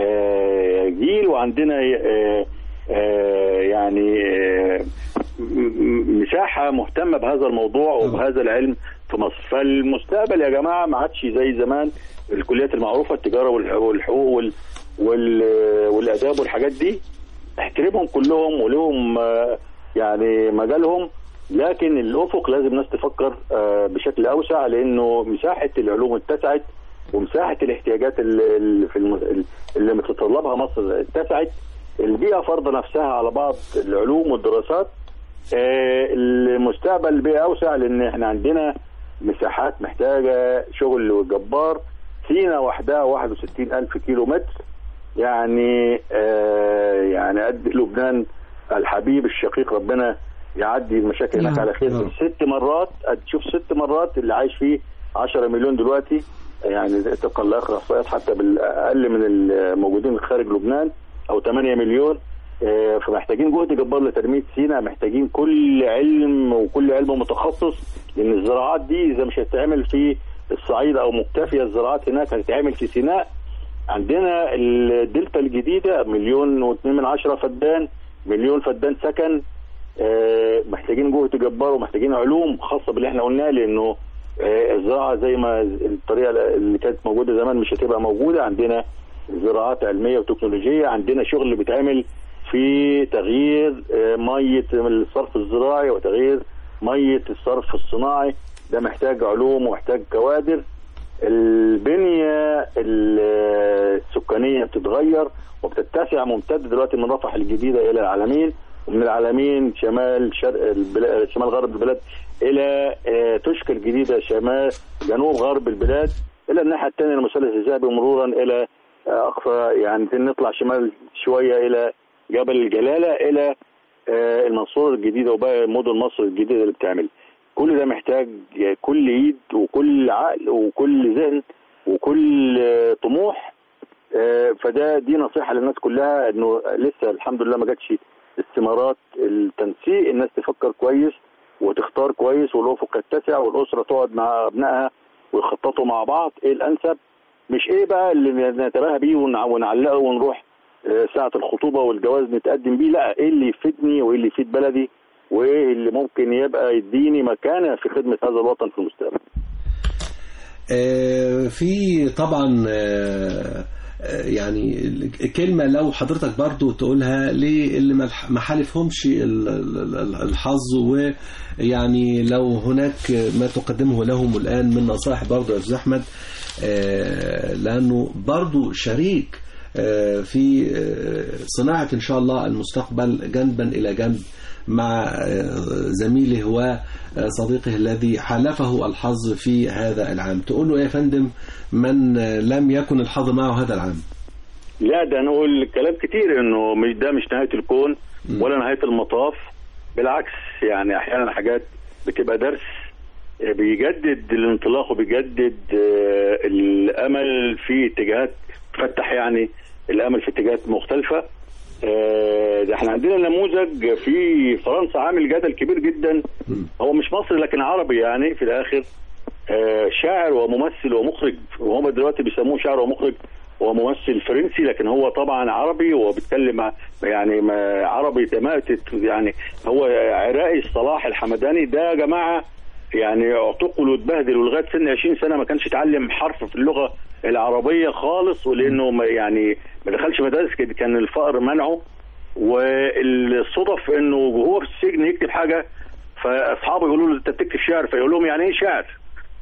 آه، جيل وعندنا آه، آه، يعني آه، م- م- مساحه مهتمه بهذا الموضوع وبهذا العلم في مصر فالمستقبل يا جماعه ما عادش زي زمان الكليات المعروفه التجاره والح- والحقوق وال- وال- والاداب والحاجات دي احترمهم كلهم ولهم آه، يعني مجالهم لكن الافق لازم الناس تفكر آه، بشكل اوسع لانه مساحه العلوم اتسعت ومساحه الاحتياجات اللي اللي في الم- اللي بتتطلبها مصر اتسعت البيئه فرض نفسها على بعض العلوم والدراسات آه، المستقبل بيئه اوسع لان احنا عندنا مساحات محتاجه شغل جبار سينا وحدها 61 الف كيلو متر يعني آه يعني قد لبنان الحبيب الشقيق ربنا يعدي المشاكل هناك نعم، على خير نعم. ست مرات تشوف ست مرات اللي عايش فيه 10 مليون دلوقتي يعني طبقا لاخر احصائيات حتى بالاقل من الموجودين خارج لبنان او 8 مليون آه، فمحتاجين جهد جبار لتنميه سيناء محتاجين كل علم وكل علم متخصص لان الزراعات دي اذا مش هتتعمل في الصعيد او مكتفيه الزراعات هناك هتتعمل في سيناء عندنا الدلتا الجديده مليون واثنين من عشرة فدان مليون فدان سكن آه، محتاجين جهد جبار ومحتاجين علوم خاصه باللي احنا قلناه لانه آه، الزراعه زي ما الطريقه اللي كانت موجوده زمان مش هتبقى موجوده عندنا زراعات علميه وتكنولوجيه عندنا شغل بيتعمل في تغيير آه، ميه الصرف الزراعي وتغيير ميه الصرف الصناعي ده محتاج علوم ومحتاج كوادر البنيه ال- السكانيه بتتغير وبتتسع ممتد دلوقتي من رفح الجديده الى العلمين ومن العلمين شمال شرق البلاد شمال غرب البلاد الى آه، تشكى الجديده شمال جنوب غرب البلاد الى الناحيه الثانيه المثلث الذهبي مرورا الى آه، اقصى يعني نطلع شمال شويه الى جبل الجلاله الى آه، المنصوره الجديده وباقي مدن مصر الجديده اللي بتعمل كل ده محتاج كل ايد وكل عقل وكل ذهن وكل آه، طموح آه، فده دي نصيحه للناس كلها انه لسه الحمد لله ما جاتش استمارات التنسيق الناس تفكر كويس وتختار كويس والافق يتسع والاسره تقعد مع ابنائها ويخططوا مع بعض ايه الانسب مش ايه بقى اللي نتباهى بيه ونع- ونعلقه ونروح آه، ساعه الخطوبه والجواز نتقدم بيه لا ايه اللي يفيدني وايه اللي يفيد بلدي وايه اللي ممكن يبقى يديني مكانه في خدمه هذا الوطن في المستقبل آه، في طبعا آه، آه، يعني كلمة لو حضرتك برضو تقولها للي ما الح- ما حالفهمش ال- ال- ال- الحظ ويعني لو هناك ما تقدمه لهم الآن من نصائح برضو يا أستاذ أحمد آه، لأنه برضو شريك آه، في آه، صناعة إن شاء الله المستقبل جنبا إلى جنب مع آه، زميله وصديقه الذي حالفه الحظ في هذا العام تقول له إيه يا فندم من آه، لم يكن الحظ معه هذا العام لا ده نقول كلام كتير انه مش ده مش نهايه الكون ولا نهايه المطاف بالعكس يعني احيانا حاجات بتبقى درس آه، بيجدد الانطلاق وبيجدد آه، الامل في اتجاهات فتح يعني الامل في اتجاهات مختلفه آه، ده احنا عندنا نموذج في فرنسا عامل جدل كبير جدا هو مش مصري لكن عربي يعني في الاخر آه، شاعر وممثل ومخرج وهم دلوقتي بيسموه شاعر ومخرج وممثل فرنسي لكن هو طبعا عربي وبيتكلم ع- يعني ما- عربي تمام يعني هو عراقي صلاح الحمداني ده يا جماعه يعني اعتقل واتبهدل ولغايه سن 20 سنه ما كانش اتعلم حرف في اللغه العربيه خالص ولانه ما- يعني ما دخلش مدارس كده كان الفقر منعه والصدف انه وهو في السجن يكتب حاجه فاصحابه يقولوا له انت بتكتب شعر فيقول لهم يعني ايه شعر؟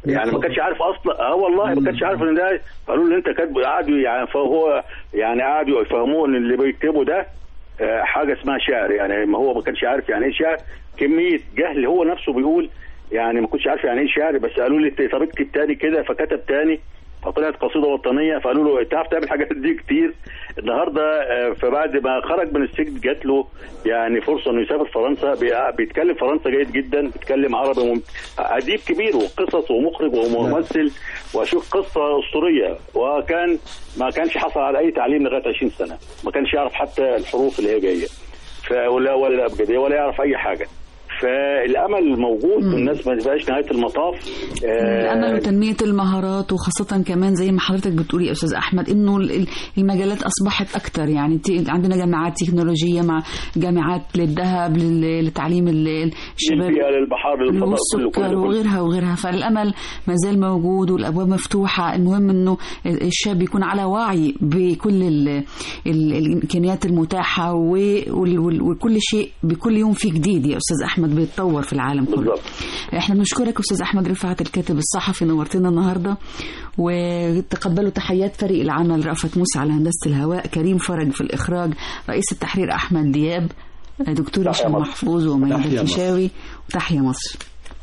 يعني ما كانش عارف اصلا اه والله ما كانش عارف ان ده قالوا له انت كاتبه قعدوا يعني فهو يعني قعدوا يفهموه ان اللي بيكتبه ده آه، حاجه اسمها شعر يعني ما هو ما كانش عارف يعني ايه شعر كميه جهل هو نفسه بيقول يعني ما كنتش عارف يعني ايه شعر بس قالوا لي طب اكتب تاني كده فكتب تاني فطلعت قصيده وطنيه فقالوا له انت عارف تعمل الحاجات دي كتير النهارده آه، فبعد ما خرج من السجن جات له يعني فرصه انه يسافر فرنسا بي- بيتكلم فرنسا جيد جدا بيتكلم عربي مم... اديب كبير وقصص ومخرج وممثل واشوف قصه اسطوريه وكان ما كانش حصل على اي تعليم لغايه 20 سنه ما كانش يعرف حتى الحروف اللي هي جايه فولا ولا الابجديه ولا يعرف اي حاجه فالامل موجود والناس ما تبقاش نهايه المطاف آه، الامل وتنميه المهارات وخاصه كمان زي ما حضرتك بتقولي يا استاذ احمد انه ال- ال- المجالات اصبحت اكتر يعني تي- عندنا جامعات تكنولوجيه مع جامعات للذهب لل- لتعليم ال- الشباب للبيئة للبحار للفضاء كله والسكر كله كله وغيرها وغيرها فالامل ما زال موجود والابواب مفتوحه المهم انه الشاب يكون على وعي بكل ال ال الامكانيات المتاحه و- وال- وال- وكل شيء بكل يوم في جديد يا استاذ احمد بيتطور في العالم كله بالظبط احنا بنشكرك استاذ احمد رفعت الكاتب الصحفي نورتنا النهارده وتقبلوا تحيات فريق العمل رأفت موسى على هندسه الهواء كريم فرج في الاخراج رئيس التحرير احمد دياب دكتور تحيا هشام مصر. محفوظ وميادة تحيا مصر. الفيشاوي وتحيا مصر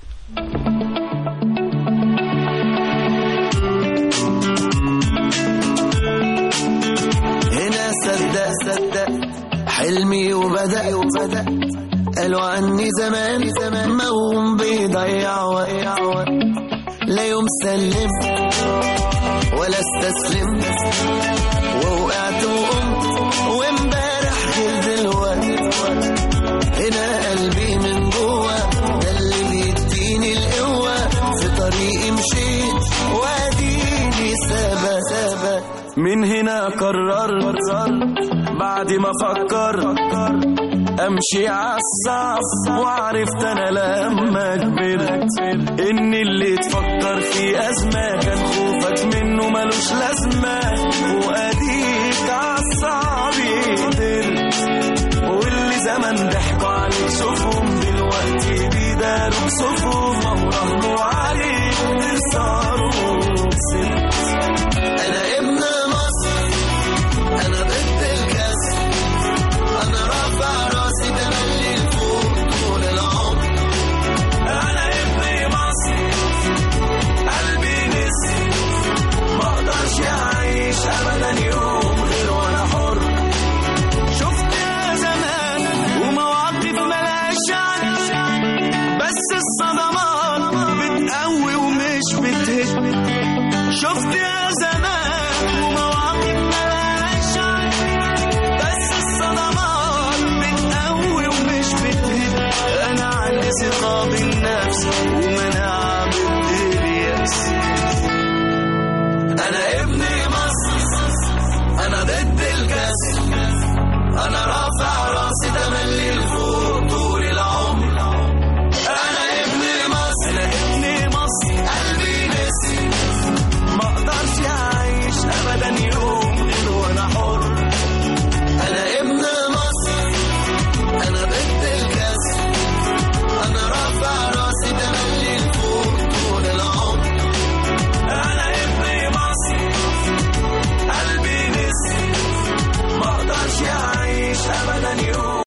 هنا صدق صدق حلمي وبدأ وبدأ قالوا عني زمان زمان موهوم بيضيع وقت لا يوم سلم ولا استسلم ووقعت وقمت وامبارح غير دلوقتي هنا قلبي من جوه ده اللي بيديني القوة في طريقي مشيت واديني ثبت ثبت من هنا قررت بعد ما فكرت امشي عالصعب وعرفت انا لما كبرت ان اللي تفكر في ازمه كان خوفك منه ملوش لازمه واديك عالصعب قدرت واللي زمان ضحكوا عليك شوفهم دلوقتي بيداروا بصفهم